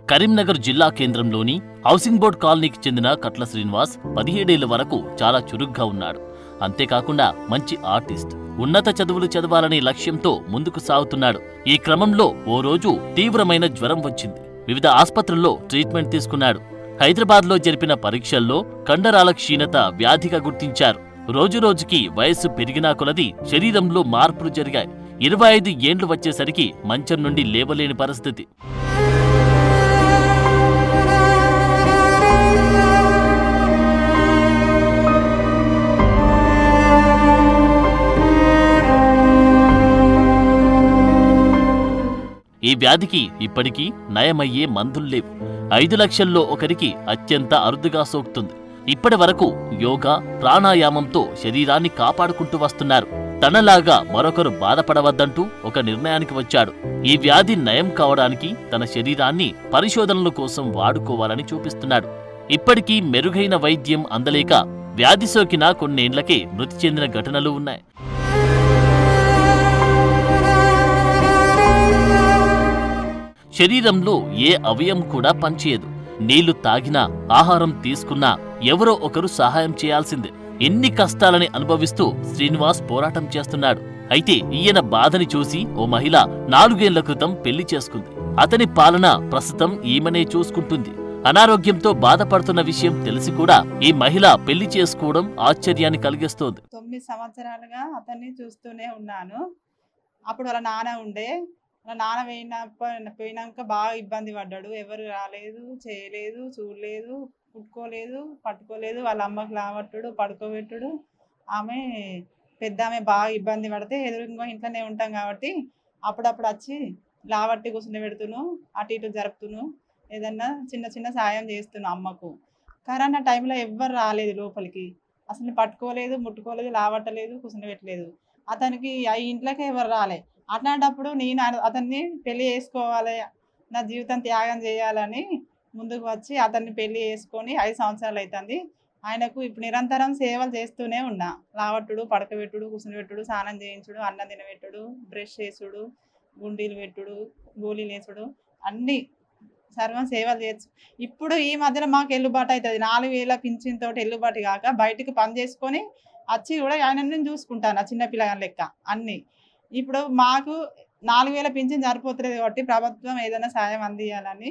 కరీంనగర్ జిల్లా కేంద్రంలోని housing board కాలనీకి చెందిన కట్ల శ్రీనివాస్ పదిహేడేళ్ల వరకు చాలా చురుగ్గా ఉన్నాడు అంతేకాకుండా మంచి ఆర్టిస్ట్ ఉన్నత చదువులు చదవాలనే లక్ష్యంతో ముందుకు సాగుతున్నాడు ఈ క్రమంలో ఓ రోజు తీవ్రమైన జ్వరం వచ్చింది వివిధ ఆస్పత్రుల్లో ట్రీట్మెంట్ తీసుకున్నాడు హైదరాబాద్లో జరిపిన పరీక్షల్లో కండరాల క్షీణత వ్యాధిగా గుర్తించారు రోజురోజుకి వయస్సు పెరిగినా కొలది శరీరంలో మార్పులు జరిగాయి ఇరవై ఐదు ఏండ్లు వచ్చేసరికి మంచం నుండి లేవలేని పరిస్థితి ఈ వ్యాధికి ఇప్పటికీ నయమయ్యే మందులు లేవు ఐదు లక్షల్లో ఒకరికి అత్యంత అరుదుగా సోకుతుంది ఇప్పటి వరకు యోగా ప్రాణాయామంతో శరీరాన్ని కాపాడుకుంటూ వస్తున్నారు తనలాగా మరొకరు బాధపడవద్దంటూ ఒక నిర్ణయానికి వచ్చాడు ఈ వ్యాధి నయం కావడానికి తన శరీరాన్ని పరిశోధనల కోసం వాడుకోవాలని చూపిస్తున్నాడు ఇప్పటికీ మెరుగైన వైద్యం అందలేక వ్యాధి సోకిన కొన్నేండ్లకే మృతి చెందిన ఘటనలు ఉన్నాయి శరీరంలో ఏ అవయం కూడా పనిచేయదు నీళ్లు తాగినా ఆహారం తీసుకున్నా ఎవరో ఒకరు సహాయం చేయాల్సిందే ఎన్ని కష్టాలని అనుభవిస్తూ శ్రీనివాస్ పోరాటం చేస్తున్నాడు అయితే ఈయన బాధని చూసి ఓ మహిళ నాలుగేళ్ల క్రితం పెళ్లి చేసుకుంది అతని పాలన ప్రస్తుతం ఈమెనే చూసుకుంటుంది అనారోగ్యంతో బాధపడుతున్న విషయం తెలిసి కూడా ఈ మహిళ పెళ్లి చేసుకోవడం ఆశ్చర్యాన్ని కలిగిస్తోంది తొమ్మిది సంవత్సరాలుగా అతన్ని చూస్తూనే ఉన్నాను అప్పుడు వాళ్ళ నాన్న ఉండే వాళ్ళ నాన్న పోయిన పోయినాక బాగా ఇబ్బంది పడ్డాడు ఎవరు రాలేదు చేయలేదు చూడలేదు పుట్టుకోలేదు పట్టుకోలేదు వాళ్ళ అమ్మకి లావట్టుడు పడుకోబెట్టుడు ఆమె పెద్ద ఆమె బాగా ఇబ్బంది పడితే ఎదురుగా ఇంట్లోనే ఉంటాం కాబట్టి అప్పుడప్పుడు వచ్చి లావట్టి కూర్చుని పెడుతును అటు ఇటు జరుపుతును ఏదన్నా చిన్న చిన్న సాయం చేస్తున్నాను అమ్మకు కరోనా టైంలో ఎవ్వరు రాలేదు లోపలికి అసలు పట్టుకోలేదు ముట్టుకోలేదు లావట్టలేదు కూర్చుని పెట్టలేదు అతనికి ఆ ఇంట్లోకి ఎవరు రాలే అట్లాంటప్పుడు నేను అన- అతన్ని పెళ్లి చేసుకోవాలి నా జీవితం త్యాగం చేయాలని ముందుకు వచ్చి అతన్ని పెళ్లి చేసుకొని ఐదు సంవత్సరాలు అవుతుంది ఆయనకు ఇప్పుడు నిరంతరం సేవలు చేస్తూనే ఉన్నా లావట్టుడు పడకబెట్టుడు కూర్చునిపెట్టుడు స్నానం చేయించుడు అన్నం తినబెట్టుడు బ్రష్ చేసుడు గుండీలు పెట్టుడు గోళీలు వేసుడు అన్నీ సర్వం సేవలు చేయొచ్చు ఇప్పుడు ఈ మధ్యన మాకు ఎల్లుబాటు అవుతుంది నాలుగు వేల పింఛన్ తోటి ఎల్లుబాటు కాక బయటికి పని చేసుకొని వచ్చి కూడా ఆయన చూసుకుంటాను ఆ చిన్న పిల్లగాని లెక్క అన్నీ ఇప్పుడు మాకు నాలుగు వేల పింఛన్ సరిపోతుంది కాబట్టి ప్రభుత్వం ఏదైనా సాయం అందియాలని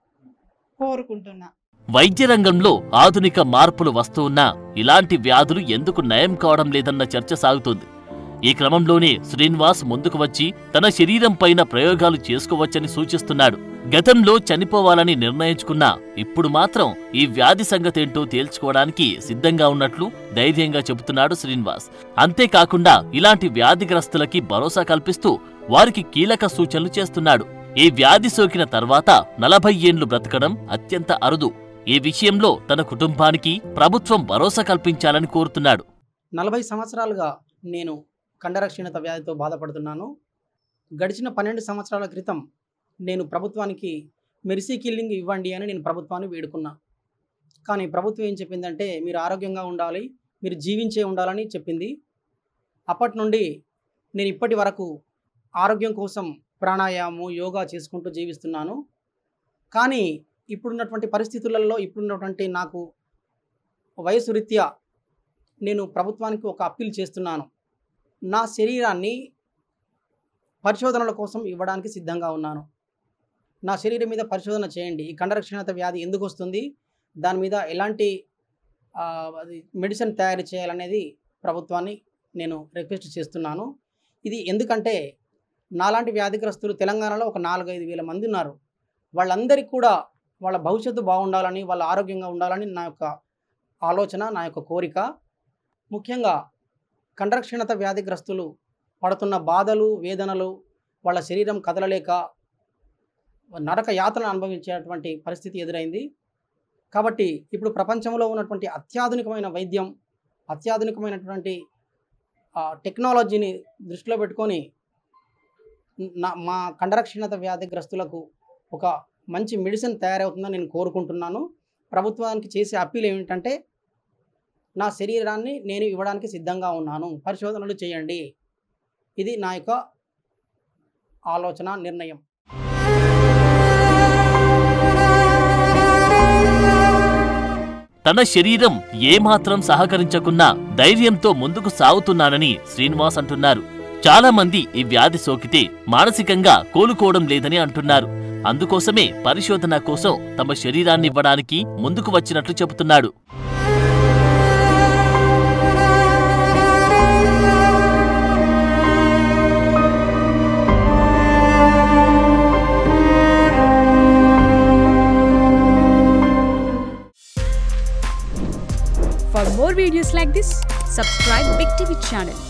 కోరుకుంటున్నా వైద్య రంగంలో ఆధునిక మార్పులు వస్తూ ఉన్నా ఇలాంటి వ్యాధులు ఎందుకు నయం కావడం లేదన్న చర్చ సాగుతోంది ఈ క్రమంలోనే శ్రీనివాస్ ముందుకు వచ్చి తన శరీరం పైన ప్రయోగాలు చేసుకోవచ్చని సూచిస్తున్నాడు గతంలో చనిపోవాలని నిర్ణయించుకున్నా ఇప్పుడు మాత్రం ఈ వ్యాధి సంగతేంటో తేల్చుకోవడానికి సిద్ధంగా ఉన్నట్లు ధైర్యంగా చెబుతున్నాడు శ్రీనివాస్ అంతేకాకుండా ఇలాంటి వ్యాధిగ్రస్తులకి భరోసా కల్పిస్తూ వారికి కీలక సూచనలు చేస్తున్నాడు ఈ వ్యాధి సోకిన తర్వాత నలభై ఏండ్లు బ్రతకడం అత్యంత అరుదు ఈ విషయంలో తన కుటుంబానికి ప్రభుత్వం భరోసా కల్పించాలని కోరుతున్నాడు నలభై సంవత్సరాలుగా నేను కండర క్షీణత వ్యాధితో బాధపడుతున్నాను గడిచిన పన్నెండు సంవత్సరాల క్రితం నేను ప్రభుత్వానికి మెరిసీ కిల్లింగ్ ఇవ్వండి అని నేను ప్రభుత్వాన్ని వేడుకున్నా కానీ ప్రభుత్వం ఏం చెప్పిందంటే మీరు ఆరోగ్యంగా ఉండాలి మీరు జీవించే ఉండాలని చెప్పింది అప్పటి నుండి నేను ఇప్పటి వరకు ఆరోగ్యం కోసం ప్రాణాయామం యోగా చేసుకుంటూ జీవిస్తున్నాను కానీ ఇప్పుడున్నటువంటి పరిస్థితులలో ఇప్పుడున్నటువంటి నాకు వయసు రీత్యా నేను ప్రభుత్వానికి ఒక అప్పీల్ చేస్తున్నాను నా శరీరాన్ని పరిశోధనల కోసం ఇవ్వడానికి సిద్ధంగా ఉన్నాను నా శరీరం మీద పరిశోధన చేయండి ఈ కండర క్షీణత వ్యాధి ఎందుకు వస్తుంది దాని మీద ఎలాంటి ఆ, అది మెడిసిన్ తయారు చేయాలనేది ప్రభుత్వాన్ని నేను రిక్వెస్ట్ చేస్తున్నాను ఇది ఎందుకంటే నాలాంటి వ్యాధిగ్రస్తులు తెలంగాణలో ఒక నాలుగైదు వేల మంది ఉన్నారు వాళ్ళందరికీ కూడా వాళ్ళ భవిష్యత్తు బాగుండాలని వాళ్ళ ఆరోగ్యంగా ఉండాలని నా యొక్క ఆలోచన నా యొక్క కోరిక ముఖ్యంగా కండరక్షీణత వ్యాధిగ్రస్తులు పడుతున్న బాధలు వేదనలు వాళ్ళ శరీరం కదలలేక నరక యాతన అనుభవించేటువంటి పరిస్థితి ఎదురైంది కాబట్టి ఇప్పుడు ప్రపంచంలో ఉన్నటువంటి అత్యాధునికమైన వైద్యం అత్యాధునికమైనటువంటి ఆ, టెక్నాలజీని దృష్టిలో పెట్టుకొని నా మా కండరక్షీణత వ్యాధిగ్రస్తులకు ఒక మంచి మెడిసిన్ తయారవుతుందని నేను కోరుకుంటున్నాను ప్రభుత్వానికి చేసే అప్పీల్ ఏమిటంటే నా శరీరాన్ని నేను ఇవ్వడానికి సిద్ధంగా ఉన్నాను పరిశోధనలు చేయండి ఇది నా యొక్క ఆలోచన నిర్ణయం తన శరీరం ఏమాత్రం సహకరించకున్నా ధైర్యంతో ముందుకు సాగుతున్నానని శ్రీనివాస్ అంటున్నారు చాలా మంది ఈ వ్యాధి సోకితే మానసికంగా కోలుకోవడం లేదని అంటున్నారు అందుకోసమే పరిశోధన కోసం తమ శరీరాన్ని ఇవ్వడానికి ముందుకు వచ్చినట్లు చెబుతున్నాడు For more videos like this, subscribe Big TV channel